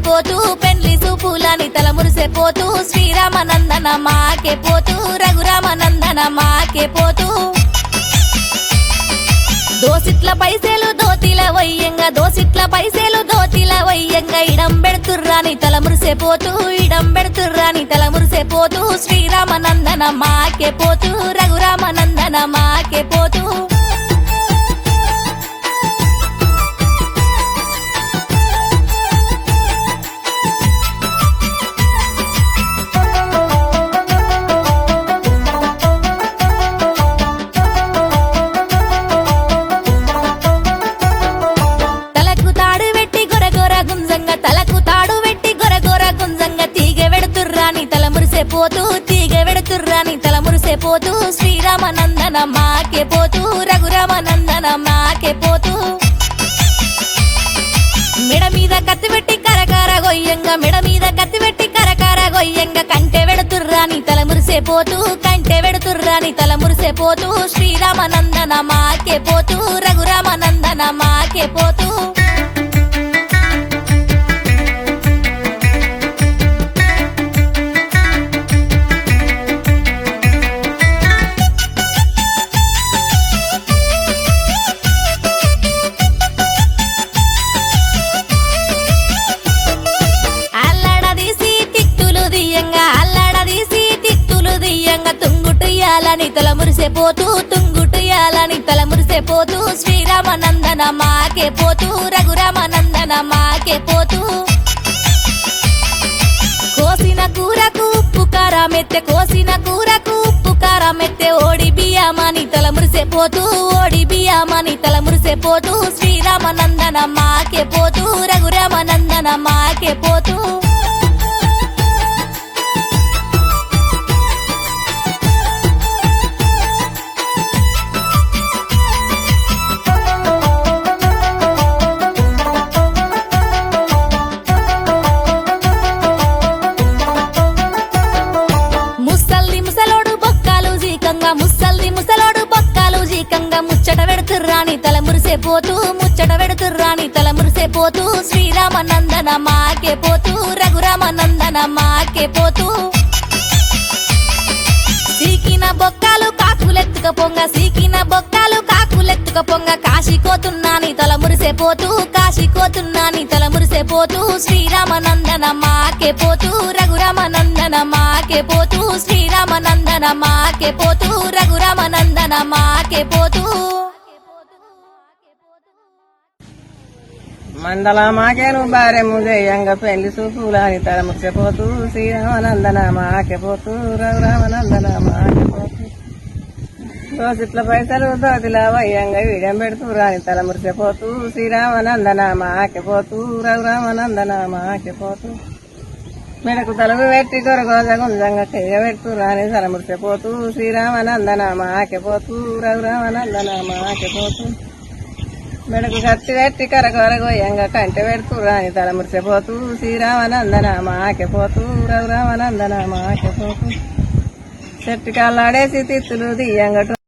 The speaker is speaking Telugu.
పోతూ పెళ్లి సూపులని తల మురిసెపోతూ శ్రీరామనందన మాకే పోతూ రఘురామనందన మాకే పోతూ దోసిట్ల పైసలు దోతిల వయ్యంగా దోసిట్ల పైసలు దోతిల వయ్యంగా ఇడం పెడుతుర్రాని తల మురిసెపోతూ ఇడం పెడుతుర్రాని తల మురిసెపోతూ శ్రీరామనందన మాకే పోతూ రఘురామనందన మాకే పోతూ తలకు తాడు పెట్టి గొరగొర గుంజంగ తలకు తాడు పెట్టి గొరగొర గుంజంగ తీగ వెడుతుర్రాని తల మురిసెపోతూ తీగ వెడుతుర్రాని తల మురిసెపోతూ శ్రీరామనందన మాకే పోతూ రఘురామనందన మాకే పోతూ మెడ మీద కత్తి పెట్టి కరకార గొయ్యంగా మెడ మీద కత్తి పెట్టి కరకార గొయ్యంగా కంటె వెడుతుర్రాని తల మురిసెపోతూ కంటె వెడుతుర్రాని తల మురిసెపోతూ శ్రీరామనందన మాకే పోతూ రఘురామనందన మాకే పోతూ అల్లడదీసి తిత్తులు దియ్యంగా అల్లడదీసి తిత్తులు దియ్యంగా తుంగుటుయ్యాలని తల మురిసెపోతూ తుంగుటుయ్యాలని తల మురిసెపోతూ శ్రీరామనందన మాకే పోతూ రఘురామనందన మాకే పోతూ కోసిన కూరకు ఉప్పు కారమెత్తె కోసిన కూరకు ఉప్పు కారమెత్తె ఓడి బియ్యమని తల మురిసెపోతూ ఓడి బియ్యమని తల మురిసెపోతూ శ్రీరామనందన మాకే పోతూ రఘురామనందన మాకే పోతూ ముసల్ది ముసలోడు బొక్కాలు జీకంగా ముసల్ది ముసలోడు బొక్కాలు జీకంగా ముచ్చట పెడుతుర్రాని తల మురిసెపోతూ ముచ్చట పెడుతుర్రాని తల మురిసెపోతూ శ్రీరామనందన మాకే పోతూ రఘురామనందన మాకే పోతూ సీకిన బొక్కాలు కాకులెత్తుక పొంగ సీకిన బొక్కాలు కాకులెత్తుక పొంగ కాశీకోతున్నాని తల మురిసెపోతూ కాశీకోతున్నాని తల మురిసెపోతూ శ్రీరామనందన మాకే పోతూ రఘురామనందన మాకే పోతూ శ్రీరామనందన మాకే పోతూ రఘురామనందన మాకే పోతూ మండల మాకేను బారె ముజయ్యంగ పెళ్లి చూపులాని తల ముచ్చపోతూ శ్రీరామనందన మాకెపోతూ రఘురామనందన మాకెపోతూ దోసిట్ల పైసలు దోతిలా వయ్యంగా వీడెం పెడుతూ రాని తల మురిసిపోతూ శ్రీరామనందన మాకెపోతూ రఘురామనందన మాకెపోతూ మెడకు తలుగు పెట్టి కొరగోజ గుంజంగా చెయ్య పెడుతూ రాని తల మురిసిపోతూ శ్రీరామనందన మాకెపోతూ రఘురామనందన మాకెపోతూ మెడకు కత్తి పెట్టి కరకొరగోయంగా కంటె పెడుతూ రాని తల మురిసిపోతూ శ్రీరామనందన మాకెపోతూ రఘురామనందన మాకెపోతూ చెట్టు కల్లాడేసి తిత్తులు దియ్యంగటు